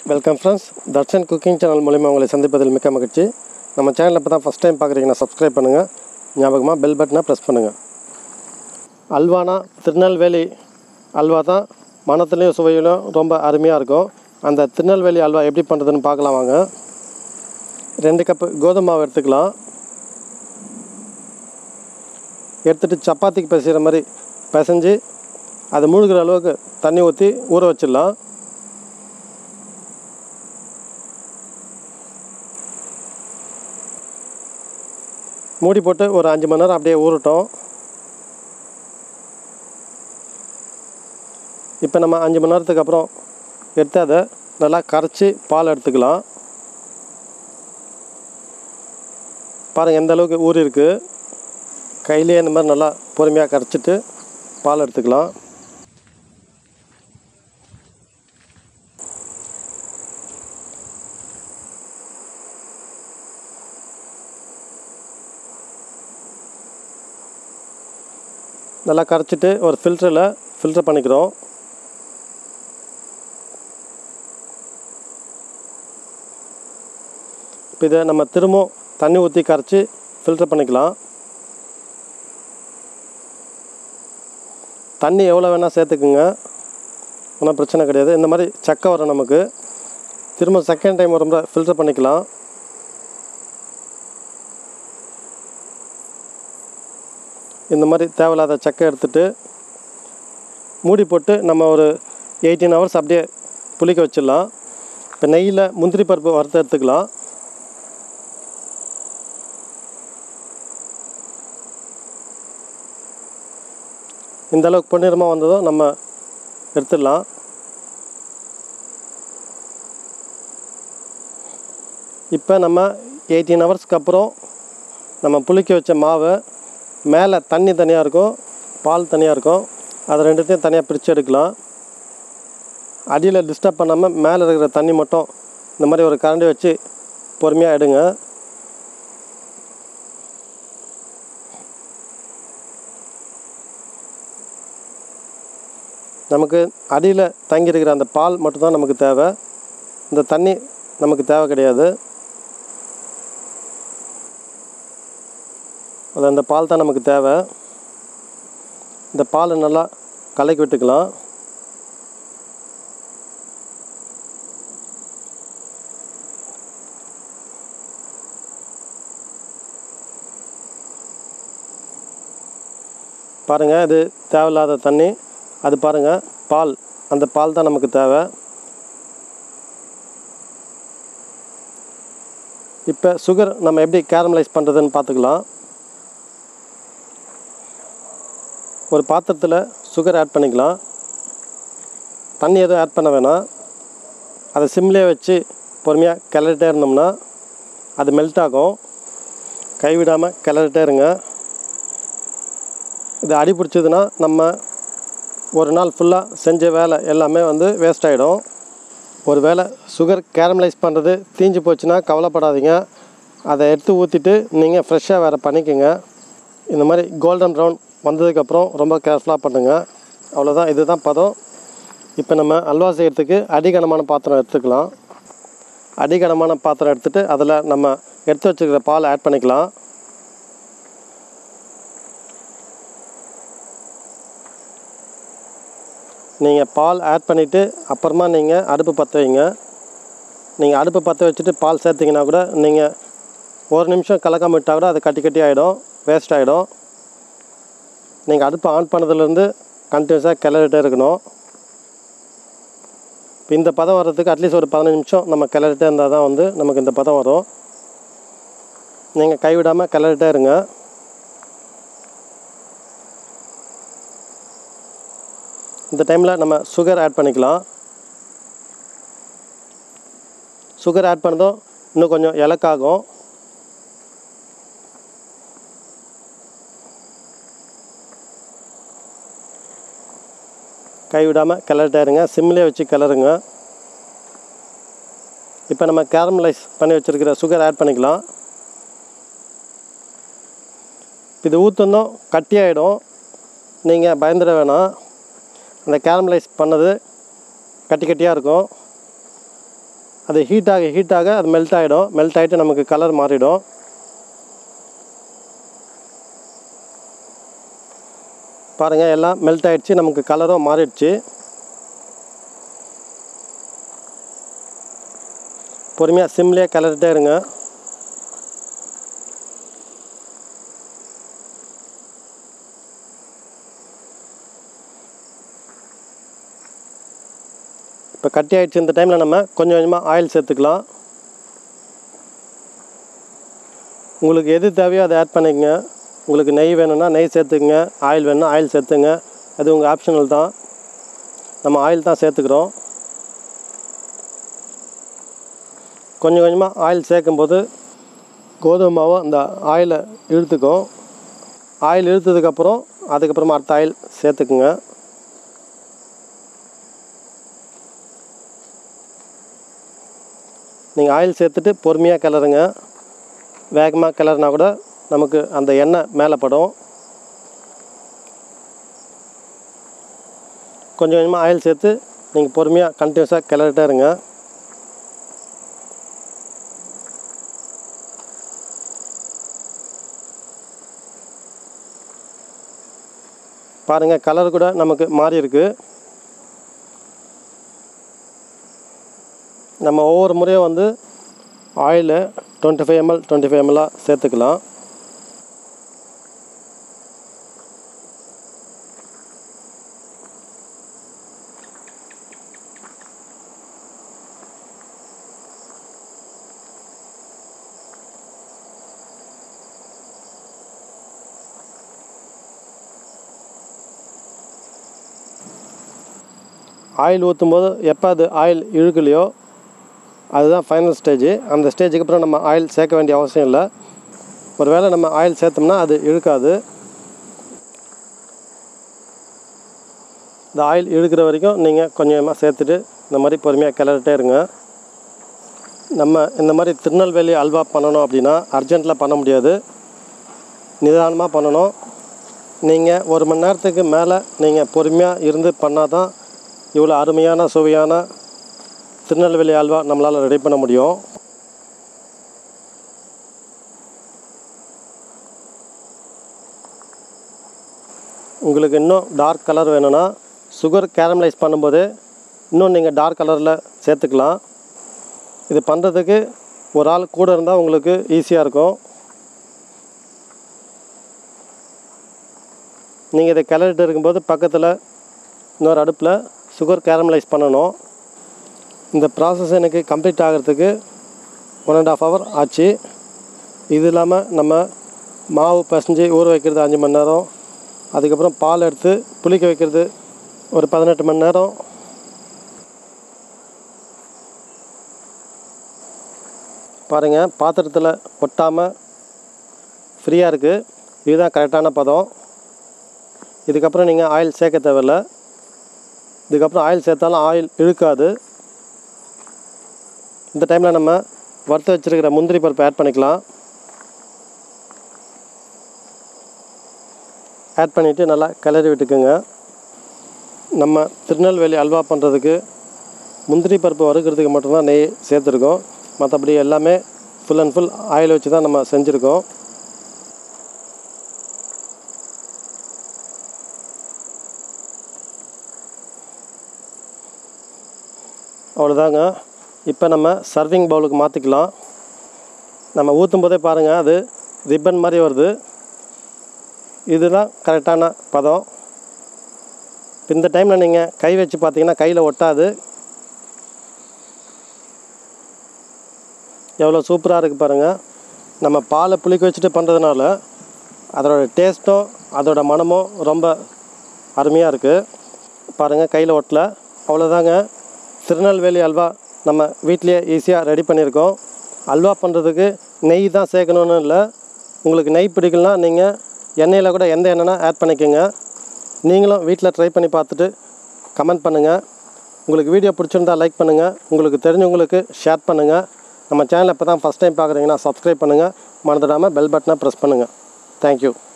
welcome friends Darshan cooking channel மூலிமா உங்களை சந்திப்பதில் மிக்க மகிழ்ச்சி நம்ம சேனலில் இப்போ தான் ஃபஸ்ட் டைம் பார்க்குறீங்கன்னா சப்ஸ்கிரைப் பண்ணுங்கள் ஞாபகமாக பெல் பட்டனை ப்ரெஸ் பண்ணுங்கள் அல்வானா திருநெல்வேலி அல்வா தான் மனத்துலேயும் சுவையிலும் ரொம்ப அருமையாக இருக்கும் அந்த திருநெல்வேலி அல்வா எப்படி பண்ணுறதுன்னு பார்க்கலாம் வாங்க ரெண்டு கப்பு கோதுமை மாவு எடுத்துக்கலாம் எடுத்துகிட்டு சப்பாத்திக்கு பிசைகிற மாதிரி பிசைஞ்சு அது மூழ்கிற அளவுக்கு தண்ணி ஊற்றி ஊற வச்சிடலாம் மூடி போட்டு ஒரு அஞ்சு மணி நேரம் அப்படியே ஊறட்டும் இப்போ நம்ம அஞ்சு மணி நேரத்துக்கு அப்புறம் எடுத்து அதை நல்லா கரைச்சி பால் எடுத்துக்கலாம் பாருங்கள் எந்த அளவுக்கு ஊறி இருக்கு கையிலேயே இந்த மாதிரி நல்லா பொறுமையாக கரைச்சிட்டு பால் எடுத்துக்கலாம் நல்லா கரைச்சிட்டு ஒரு ஃபில்டரில் ஃபில்டர் பண்ணிக்கிறோம் இப்போ இதை நம்ம திரும்பவும் தண்ணி ஊற்றி கரைச்சி ஃபில்டர் பண்ணிக்கலாம் தண்ணி எவ்வளோ வேணால் சேர்த்துக்குங்க ஒன்றும் பிரச்சனை கிடையாது இந்த மாதிரி சக்கை வரும் நமக்கு திரும்ப செகண்ட் டைம் ஒரு முறை ஃபில்டர் பண்ணிக்கலாம் இந்த மாதிரி தேவையில்லாத சக்கை எடுத்துட்டு மூடி போட்டு நம்ம ஒரு எயிட்டீன் ஹவர்ஸ் அப்படியே புளிக்க வச்சிடலாம் இப்போ நெய்யில் முந்திரி பருப்பு வறுத்து எடுத்துக்கலாம் இந்த அளவுக்கு பொன்னிறமாக வந்ததும் நம்ம எடுத்துடலாம் இப்போ நம்ம எயிட்டீன் ஹவர்ஸ்க்கு அப்புறம் நம்ம புளிக்க வச்ச மாவை மேலே தண்ணி தனியாக இருக்கும் பால் தனியாக இருக்கும் அதை ரெண்டுத்தையும் தனியாக பிரித்து எடுக்கலாம் அடியில் டிஸ்டர்ப் பண்ணாமல் மேலே இருக்கிற தண்ணி மட்டும் இந்த மாதிரி ஒரு கரண்டி வச்சு பொறுமையாக எடுங்க நமக்கு அடியில் தங்கியிருக்கிற அந்த பால் மட்டும்தான் நமக்கு தேவை இந்த தண்ணி நமக்கு தேவை கிடையாது அது அந்த பால் தான் நமக்கு தேவை இந்த பாலை நல்லா கலக்கி விட்டுக்கலாம் பாருங்கள் இது தேவையில்லாத தண்ணி அது பாருங்கள் பால் அந்த பால் தான் நமக்கு தேவை இப்போ சுகர் நம்ம எப்படி கேரமலைஸ் பண்ணுறதுன்னு பார்த்துக்கலாம் ஒரு பாத்திரத்தில் சுகர் ஆட் பண்ணிக்கலாம் தண்ணி எதுவும் ஆட் பண்ண வேணாம் அதை சிம்லேயே வச்சு பொறுமையாக கிளறிட்டே இருந்தோம்னா அது மெல்ட் ஆகும் கைவிடாமல் கிளறிட்டே இருங்க இது அடி பிடிச்சதுன்னா நம்ம ஒரு நாள் ஃபுல்லாக செஞ்ச வேலை எல்லாமே வந்து வேஸ்ட் ஆகிடும் ஒரு வேளை சுகர் கேரமலைஸ் பண்ணுறது தீஞ்சு போச்சுன்னா கவலைப்படாதீங்க அதை எடுத்து ஊற்றிட்டு நீங்கள் ஃப்ரெஷ்ஷாக வேறு பண்ணிக்கோங்க இந்த மாதிரி கோல்டன் ப்ரௌன் வந்ததுக்கப்புறம் ரொம்ப கேர்ஃபுல்லாக பண்ணுங்கள் அவ்வளோதான் இதுதான் பதம் இப்போ நம்ம அல்வா செய்கிறதுக்கு அடிகனமான பாத்திரம் எடுத்துக்கலாம் அடிகனமான பாத்திரம் எடுத்துகிட்டு அதில் நம்ம எடுத்து வச்சுருக்கிற பால் ஆட் பண்ணிக்கலாம் நீங்கள் பால் ஆட் பண்ணிவிட்டு அப்புறமா நீங்கள் அடுப்பு பற்ற வைங்க நீங்கள் அடுப்பு பற்ற வச்சுட்டு பால் சேர்த்திங்கன்னா கூட நீங்கள் ஒரு நிமிஷம் கலக்காம விட்டால் கூட அது கட்டி கட்டி ஆகிடும் வேஸ்ட் ஆகிடும் நீங்கள் அடுப்பு ஆன் பண்ணதுலேருந்து கண்டினியூஸாக கிளறிட்டே இருக்கணும் இப்போ இந்த பதம் வர்றதுக்கு அட்லீஸ்ட் ஒரு பதினஞ்சு நிமிஷம் நம்ம கிளறிட்டே இருந்தால் தான் வந்து நமக்கு இந்த பதம் வரும் நீங்கள் கைவிடாமல் கிளறிட்டே இருங்க இந்த டைமில் நம்ம சுகர் ஆட் பண்ணிக்கலாம் சுகர் ஆட் பண்ணதும் இன்னும் கொஞ்சம் இலக்காகும் கைவிடாமல் கிளறிட்டே இருங்க சிம்லேயே வச்சு கிளறுங்க இப்போ நம்ம கேரமலைஸ் பண்ணி வச்சுருக்கிற சுகர் ஆட் பண்ணிக்கலாம் இது ஊற்றணும் கட்டியாயிடும் நீங்கள் பயந்துட வேணாம் அந்த கேரமலைஸ் பண்ணது கட்டி கட்டியாக இருக்கும் அது ஹீட் ஆக ஹீட் ஆக அது மெல்ட் ஆகிடும் மெல்ட் ஆகிட்டு நமக்கு கலர் மாறிடும் பாருங்கள் எல்லாம் மெல்ட் ஆகிடுச்சு நமக்கு கலரும் மாறிடுச்சு பொறுமையாக சிம்லேயே கிளறிட்டே இருங்க இப்போ கட்டி ஆயிடுச்சு இந்த டைமில் நம்ம கொஞ்சம் கொஞ்சமாக ஆயில் சேர்த்துக்கலாம் உங்களுக்கு எது தேவையோ அதை ஆட் பண்ணிக்கங்க உங்களுக்கு நெய் வேணும்னா நெய் சேர்த்துக்குங்க ஆயில் வேணும்னா ஆயில் சேர்த்துங்க அது உங்கள் ஆப்ஷனல் தான் நம்ம ஆயில் தான் சேர்த்துக்கிறோம் கொஞ்சம் கொஞ்சமாக ஆயில் சேர்க்கும்போது கோதுமை மாவு அந்த ஆயிலை இழுத்துக்கும் ஆயில் இழுத்ததுக்கப்புறம் அதுக்கப்புறமா அடுத்த ஆயில் சேர்த்துக்குங்க நீங்கள் ஆயில் சேர்த்துட்டு பொறுமையாக கிளறுங்க வேகமாக கிளறுனா கூட நமக்கு அந்த எண்ணெய் மேலே படும் கொஞ்சம் கொஞ்சமாக ஆயில் சேர்த்து நீங்கள் பொறுமையாக கண்டினியூஸாக கிளறிட்டே இருங்க பாருங்கள் கலர் கூட நமக்கு மாறி இருக்கு நம்ம ஒவ்வொரு முறையும் வந்து ஆயிலை twenty five ml twenty five எம்எல்லாக சேர்த்துக்கலாம் ஆயில் ஊற்றும்போது எப்போ அது ஆயில் இழுக்கலையோ அதுதான் ஃபைனல் ஸ்டேஜ் அந்த ஸ்டேஜுக்கு அப்புறம் நம்ம ஆயில் சேர்க்க வேண்டிய அவசியம் இல்லை ஒருவேளை நம்ம ஆயில் சேர்த்தோம்னா அது இழுக்காது இந்த ஆயில் இழுக்கிற வரைக்கும் நீங்கள் கொஞ்சமாக சேர்த்துட்டு இந்த மாதிரி பொறுமையாக கிளறிட்டே இருங்க நம்ம இந்த மாதிரி திருநெல்வேலி அல்வா பண்ணணும் அப்படின்னா அர்ஜென்ட்டில் பண்ண முடியாது நிதானமாக பண்ணணும் நீங்கள் ஒரு மணி நேரத்துக்கு மேலே நீங்கள் பொறுமையாக இருந்து பண்ணால் தான் இவ்வளோ அருமையான சுவையான திருநெல்வேலி அல்வா நம்மளால் ரெடி பண்ண முடியும் உங்களுக்கு இன்னும் டார்க் கலர் வேணும்னா சுகர் கேரமலைஸ் பண்ணும்போது இன்னும் நீங்கள் டார்க் கலரில் சேர்த்துக்கலாம் இது பண்ணுறதுக்கு ஒரு ஆள் கூட இருந்தால் உங்களுக்கு ஈஸியாக இருக்கும் நீங்கள் இதை கிளறிட்டு இருக்கும்போது பக்கத்தில் இன்னொரு அடுப்பில் சுகர் கேரமலைஸ் பண்ணணும் இந்த ப்ராசஸ் எனக்கு கம்ப்ளீட் ஆகிறதுக்கு ஒன் அண்ட் ஆஃப் ஹவர் ஆச்சு இது இல்லாமல் நம்ம மாவு பசைஞ்சு ஊற வைக்கிறது அஞ்சு மணி நேரம் அதுக்கப்புறம் பால் எடுத்து புளிக்க வைக்கிறது ஒரு பதினெட்டு மணி நேரம் பாருங்கள் பாத்திரத்தில் ஒட்டாமல் ஃப்ரீயாக இருக்குது இதுதான் கரெக்டான பதம் இதுக்கப்புறம் நீங்கள் ஆயில் சேர்க்க தேவையில்ல இதுக்கப்புறம் ஆயில் சேர்த்தாலும் ஆயில் இழுக்காது இந்த டைமில் நம்ம வறுத்து வச்சுருக்கிற முந்திரி பருப்பு ஆட் பண்ணிக்கலாம் ஆட் பண்ணிவிட்டு நல்லா கிளறி விட்டுக்குங்க நம்ம திருநெல்வேலி அல்வா பண்ணுறதுக்கு முந்திரி பருப்பு வறுக்கிறதுக்கு மட்டும்தான் நெய் சேர்த்துருக்கோம் மற்றபடி எல்லாமே ஃபுல் அண்ட் ஃபுல் ஆயில் வச்சு தான் நம்ம செஞ்சுருக்கோம் அவ்வளோதாங்க இப்போ நம்ம சர்விங் பவுலுக்கு மாற்றிக்கலாம் நம்ம ஊற்றும் போதே பாருங்கள் அது ரிப்பன் மாதிரி வருது இதுதான் கரெக்டான பதம் இந்த டைமில் நீங்கள் கை வச்சு பார்த்தீங்கன்னா கையில் ஒட்டாது எவ்வளோ சூப்பராக இருக்குது பாருங்கள் நம்ம பாலை புளிக்க வச்சுட்டு பண்ணுறதுனால அதோட டேஸ்ட்டும் அதோட மனமும் ரொம்ப அருமையாக இருக்குது பாருங்கள் கையில் ஒட்டல அவ்வளோதாங்க திருநெல்வேலி அல்வா நம்ம வீட்லேயே ஈஸியாக ரெடி பண்ணியிருக்கோம் அல்வா பண்ணுறதுக்கு நெய் தான் சேர்க்கணுன்னு இல்லை உங்களுக்கு நெய் பிடிக்கலனா நீங்கள் எண்ணெயில் கூட எந்த எண்ணெய்னா ஆட் பண்ணிக்கோங்க நீங்களும் வீட்டில் ட்ரை பண்ணி பார்த்துட்டு கமெண்ட் பண்ணுங்கள் உங்களுக்கு வீடியோ பிடிச்சிருந்தா லைக் பண்ணுங்கள் உங்களுக்கு தெரிஞ்சவங்களுக்கு ஷேர் பண்ணுங்கள் நம்ம சேனலை இப்போ தான் ஃபஸ்ட் டைம் பார்க்குறீங்கன்னா சப்ஸ்கிரைப் பண்ணுங்கள் மறந்துடாமல் பெல் பட்டனை ப்ரெஸ் பண்ணுங்கள் தேங்க்யூ